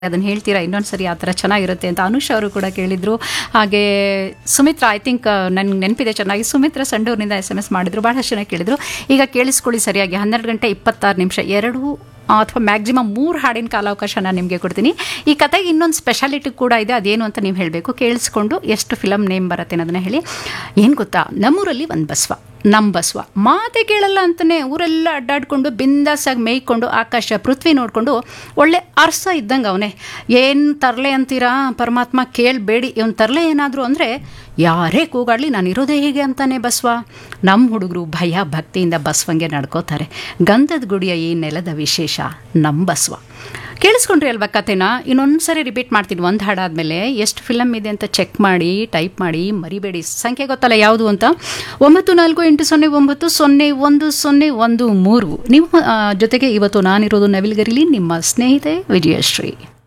ಅದನ್ನು ಹೇಳ್ತೀರಾ ಇನ್ನೊಂದ್ಸರಿ ಆ ಥರ ಚೆನ್ನಾಗಿರುತ್ತೆ ಅಂತ ಅನುಷ್ ಅವರು ಕೂಡ ಕೇಳಿದ್ರು ಹಾಗೆ ಸುಮಿತ್ರಾ ಐ ಥಿಂಕ್ ನನ್ಗೆ ನೆನಪಿದೆ ಚೆನ್ನಾಗಿ ಸುಮಿತ್ರಾ ಸಂಡೂರಿನಿಂದ ಎಸ್ ಎಮ್ ಎಸ್ ಮಾಡಿದ್ರು ಭಾಳಷ್ಟು ಜನ ಕೇಳಿದ್ರು ಈಗ ಕೇಳಿಸ್ಕೊಳ್ಳಿ ಸರಿಯಾಗಿ ಹನ್ನೆರಡು ಗಂಟೆ ಇಪ್ಪತ್ತಾರು ನಿಮಿಷ ಎರಡು ಅಥವಾ ಮ್ಯಾಕ್ಸಿಮಮ್ ಮೂರು ಹಾಡಿನ ಕಾಲಾವಕಾಶ ನಾನು ನಿಮಗೆ ಕೊಡ್ತೀನಿ ಈ ಕತೆಗೆ ಇನ್ನೊಂದು ಸ್ಪೆಷಾಲಿಟಿ ಕೂಡ ಇದೆ ಅದೇನು ಅಂತ ನೀವು ಹೇಳಬೇಕು ಕೇಳಿಸ್ಕೊಂಡು ಎಷ್ಟು ಫಿಲಮ್ ನೇಮ್ ಬರುತ್ತೆ ಅನ್ನೋದನ್ನ ಹೇಳಿ ಏನು ಗೊತ್ತಾ ನಮ್ಮೂರಲ್ಲಿ ಒಂದು ಬಸವ ನಮ್ಮ ಬಸವ ಮಾತೆ ಕೇಳಲ್ಲ ಅಂತಲೇ ಊರೆಲ್ಲ ಅಡ್ಡಾಡ್ಕೊಂಡು ಬಿಂದಾಸಾಗಿ ಮೇಯ್ಕೊಂಡು ಆಕಾಶ ಪೃಥ್ವಿ ನೋಡಿಕೊಂಡು ಒಳ್ಳೆ ಅರ್ಸ ಇದ್ದಂಗೆ ಅವನೇ ಏನು ತರಲೆ ಅಂತೀರಾ ಪರಮಾತ್ಮ ಕೇಳಬೇಡಿ ಇವನು ತರಲೆ ಏನಾದರೂ ಅಂದರೆ ಯಾರೇ ಕೂಗಾಡಲಿ ನಾನು ಇರೋದೇ ಹೀಗೆ ಅಂತಾನೆ ಬಸವ ನಮ್ಮ ಹುಡುಗರು ಭಯ ಭಕ್ತಿಯಿಂದ ಬಸವಂಗೆ ನಡ್ಕೋತಾರೆ ಗಂಧದ ಗುಡಿಯ ಈ ನೆಲದ ವಿಶೇಷ ನಮ್ಮ ಬಸವ ಕೇಳಿಸ್ಕೊಂಡ್ರಿ ಅಲ್ವಾ ಕತೆನ ಇನ್ನೊಂದು ಸರಿ ರಿಪೀಟ್ ಮಾಡ್ತೀನಿ ಒಂದು ಹಾಡಾದ್ಮೇಲೆ ಎಷ್ಟು ಫಿಲಮ್ ಇದೆ ಅಂತ ಚೆಕ್ ಮಾಡಿ ಟೈಪ್ ಮಾಡಿ ಮರಿಬೇಡಿ ಸಂಖ್ಯೆ ಗೊತ್ತಲ್ಲ ಯಾವುದು ಅಂತ ಒಂಬತ್ತು ನಾಲ್ಕು ಎಂಟು ಸೊನ್ನೆ ಒಂಬತ್ತು ಸೊನ್ನೆ ಒಂದು ಸೊನ್ನೆ ಒಂದು ಮೂರು ನಿಮ್ಮ ಆ, ಜೊತೆಗೆ ಇವತ್ತು ನಾನಿರೋದು ನವಿಲ್ಗರಿಲಿ ನಿಮ್ಮ ಸ್ನೇಹಿತೆ ವಿಜಯಶ್ರೀ